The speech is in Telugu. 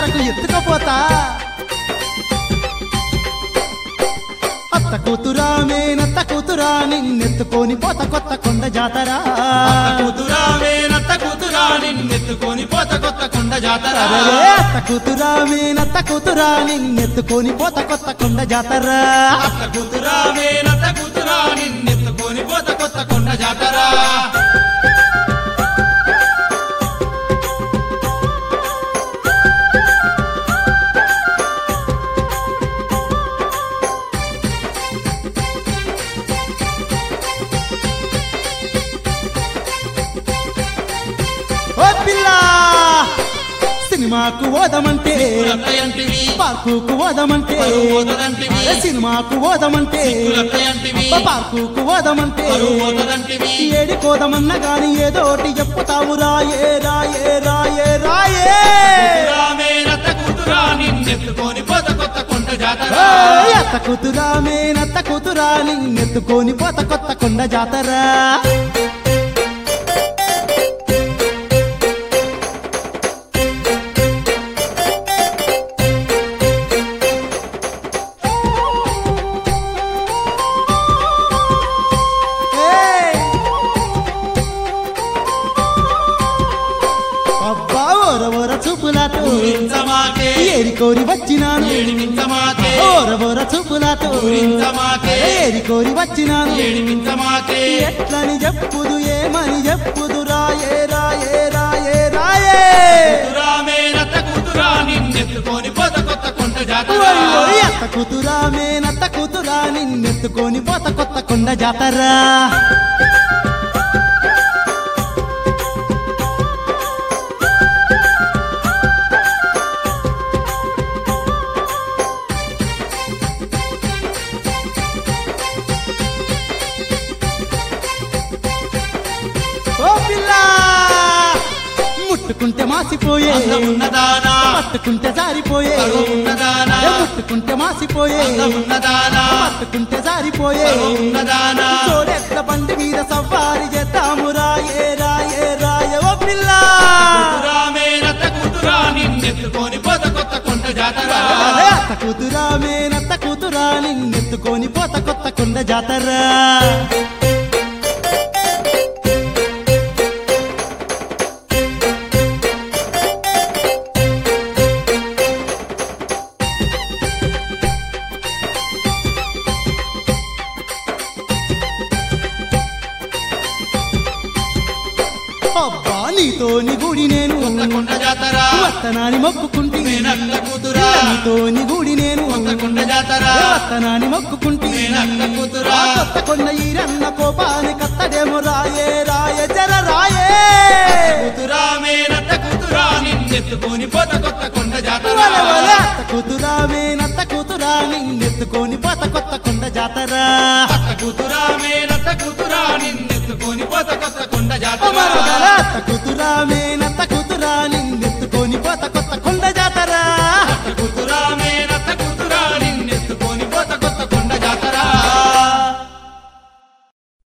జాతరకు ఎత్తుకపోతా అత్త కూతురా మేనత్త కూతురా నిన్నెత్తుకొని పోత కొత్త కొండ జాతర అత్త కూతురా వేనత్త కూతురా నిన్నెత్తుకొని పోత కొత్త కొండ జాతర అరే అత్త కూతురా మేనత్త కూతురా నిన్నెత్తుకొని పోత కొత్త కొండ జాతర అత్త కూతురా వేనత్త కూతురా నిన్నెత్తుకొని పోత కొత్త కొండ జాతర ఓ పిల్ల సినిమాకు ఓదమంటే కులత్తయంటివి పార్కుకు ఓదమంటే పరువు పోతదంటివి అరే సినిమాకు ఓదమంటే కులత్తయంటివి పార్కుకు ఓదమంటే పరువు పోతదంటివి ఏడి కోదమన్నా గాని ఏదోటి చెప్పుతావు రాయే రాయే రాయే రాయే కూతురా వేనత్త కూతురా నిన్నెత్తుకొని పోత కొత్త కొండ జాతర ఏయ్! అత్త కూతురా మేనత్త కూతురా నిన్నెత్తుకొని పోత కొత్త కొండ జాతర ఏయ్! అబ్బా ఓర ఓర చూపులాతో పూరించమాకే ఏరి కోరి వచ్చినాను ఏడిపించమాకే ఓర ఓర చూపులాతో పూరించమాకే ఏరి కోరి వచ్చినాను ఏడిపించమాకే ఎట్లని చెప్పుదు ఏమని చెప్పుదు రాయే రాయే రాయే రాయే కూతురా మేనత్త కూతురా నిన్నెత్తుకొని పోత కొత్త కొండ జాతర ఓయ్ ఓయ్ అత్త కూతురా మేనత్త కూతురా నిన్నెత్తుకొని పోత కొత్త కొండ జాతర ఓ పిల్ల ముట్టుకుంటే మాసిపోయే అందమున్నదానా పట్టుకుంటే జారిపోయే ఉన్నదానా ఏ ముట్టుకుంటే మాసిపోయే అందమున్నదానా పట్టుకుంటే జారిపోయే ఉన్నదానా చూడెట్ల బండి మీద సవారి చేద్దాము రాయే రాయే రాయే ఓ పిల్ల కూతురా మేనత్త కూతురా నిన్నెత్తుకొని పోత కొత్త కొండ జాతర అరే అత్త కూతురా మేనత్త కూతురా నిన్నెత్తుకొని పోత కొత్త కొండ జాతర అబ్బా నీతోని గుడి నేను కొత్త కొండ జాతర వత్తనాని మొక్కుకుంటే మేనత్త కూతురా నీతోని గుడి నేను కొత్త కొండ జాతర వత్తనాని మొక్కుకుంటే మేనత్త కూతురా ఆ కొత్త కొండ ఈరన్న కోపాని కత్తడేమో రాయే రాయే జర రాయే కూతురా మేనత్త కూతురా నిన్నెత్తుకొని పోత కొత్త కొండ జాతర వల వల అత్త కూతురా మేనత్త కూతురా నిన్నెత్తుకొని పోత కొత్త కొండ జాతర అత్త కూతురా మేనత్త కూతురా నిన్నెత్తుకొని పోత